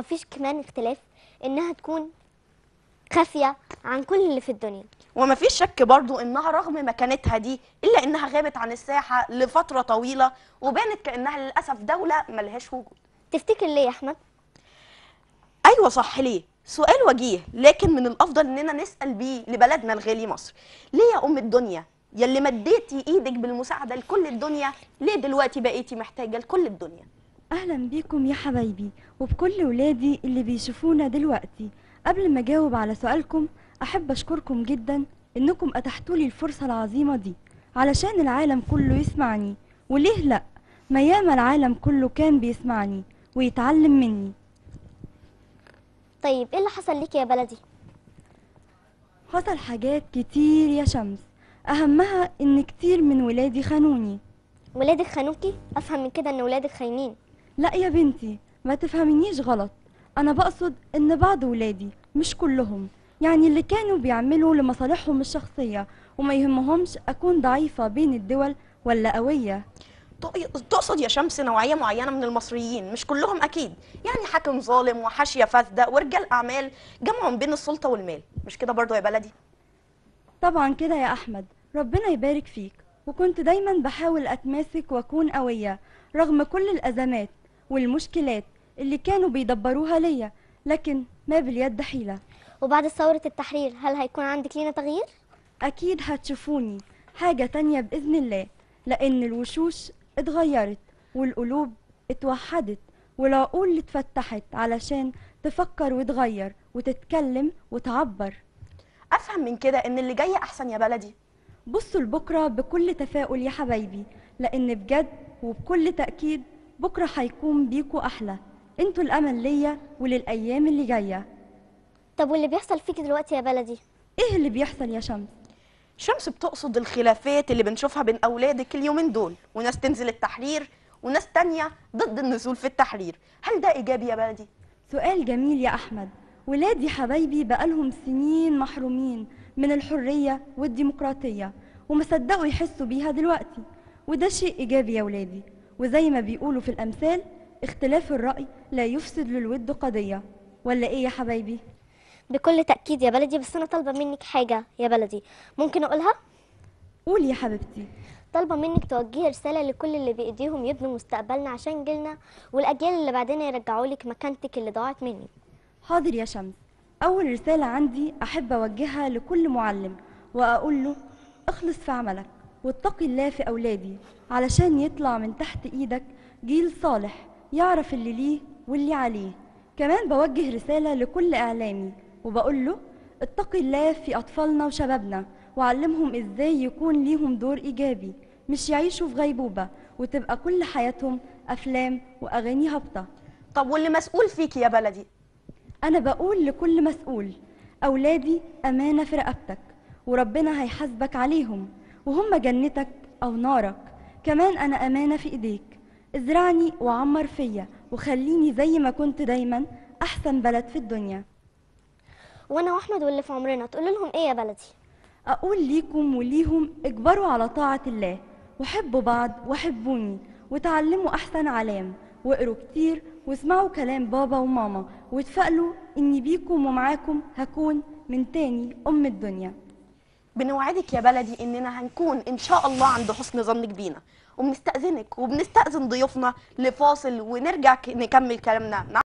مفيش كمان اختلاف انها تكون خافيه عن كل اللي في الدنيا وما فيش شك برضو انها رغم مكانتها دي الا انها غابت عن الساحه لفتره طويله وبانت كانها للاسف دوله ملهاش وجود تفتكر ليه يا احمد ايوه صح ليه سؤال وجيه لكن من الافضل اننا نسال بيه لبلدنا الغالي مصر ليه يا ام الدنيا يلي مديتي ايدك بالمساعده لكل الدنيا ليه دلوقتي بقيتي محتاجه لكل الدنيا أهلا بيكم يا حبايبي وبكل ولادي اللي بيشوفونا دلوقتي قبل ما أجاوب على سؤالكم أحب أشكركم جدا إنكم أتحتوا لي الفرصة العظيمة دي علشان العالم كله يسمعني وليه لأ ما ياما العالم كله كان بيسمعني ويتعلم مني طيب ايه اللي حصل ليك يا بلدي حصل حاجات كتير يا شمس أهمها إن كتير من ولادي خانوني ولادك خانوكي افهم من كده ان ولادك خاينين لا يا بنتي ما تفهمينيش غلط انا بقصد ان بعض ولادي مش كلهم يعني اللي كانوا بيعملوا لمصالحهم الشخصية وما يهمهمش اكون ضعيفة بين الدول ولا قوية تق- تقصد يا شمس نوعيه معينه من المصريين مش كلهم اكيد يعني حاكم ظالم وحاشيه فاسده ورجال اعمال جمعوا بين السلطه والمال مش كده برضو يا بلدي طبعا كده يا احمد ربنا يبارك فيك وكنت دايما بحاول اتماسك واكون قوية رغم كل الازمات والمشكلات اللي كانوا بيدبروها ليا لكن ما باليد حيلة وبعد ثوره التحرير هل هيكون عندك لينا تغيير أكيد هتشوفوني حاجة تانية بإذن الله لأن الوشوش اتغيرت والقلوب اتوحدت والعقول اتفتحت علشان تفكر وتغير وتتكلم وتعبر افهم من كده ان اللي جاي احسن يا بلدي بصوا لبكرة بكل تفاؤل يا حبايبي لأن بجد وبكل تأكيد بكرة هيكون بيكوا أحلى انتوا الأمل ليا وللأيام اللي جاية طب واللي بيحصل فيك دلوقتي يا بلدي ايه اللي بيحصل يا شمس شمس بتقصد الخلافات اللي بنشوفها بين اولادك اليومين دول وناس تنزل التحرير وناس تانية ضد النزول في التحرير هل ده ايجابي يا بلدي سؤال جميل يا أحمد ولادي حبايبي بقالهم سنين محرومين من الحرية والديمقراطية وما صدقوا يحسوا بيها دلوقتي وده شيء إيجابي يا ولادي وزي ما بيقولوا في الأمثال اختلاف الرأي لا يفسد للود قضية ولا إيه يا حبايبي؟ بكل تاكيد يا بلدي بس انا طالبه منك حاجه يا بلدي ممكن اقولها قول يا حبيبتي طالبه منك توجهي رساله لكل اللي بايديهم يبنوا مستقبلنا عشان جيلنا والاجيال اللي بعدين يرجعوا لك مكانتك اللي ضاعت مني حاضر يا شمس أول رسالة عندي أحب أوجهها لكل معلم وأقول له اخلص في عملك واتقي الله في أولادي علشان يطلع من تحت إيدك جيل صالح يعرف اللي ليه واللي عليه كمان بوجه رسالة لكل إعلامي وبقول له اتقي الله في أطفالنا وشبابنا وعلمهم إزاي يكون ليهم دور إيجابي مش يعيشوا في غيبوبة وتبقى كل حياتهم أفلام وأغاني هابطة طب واللي مسؤول فيك يا بلدي أنا بقول لكل مسؤول أولادي أمانة في رقبتك وربنا هيحاسبك عليهم وهم جنتك أو نارك كمان أنا أمانة في إيديك ازرعني وعمر فيا وخليني زي ما كنت دايما أحسن بلد في الدنيا وانا واحمد واللي في عمرنا تقول لهم ايه يا بلدي أقول ليكم وليهم اجبروا على طاعة الله وحبوا بعض وحبوني وتعلموا أحسن علام واقروا كتير واسمعوا كلام بابا وماما واتفائلوا إني بيكم ومعاكم هكون من تاني أم الدنيا بنوعدك يا بلدي اننا هنكون ان شاء الله عند حسن ظنك بينا وبنستأذنك وبنستأذن ضيوفنا لفاصل ونرجع ك- نكمل كلامنا مع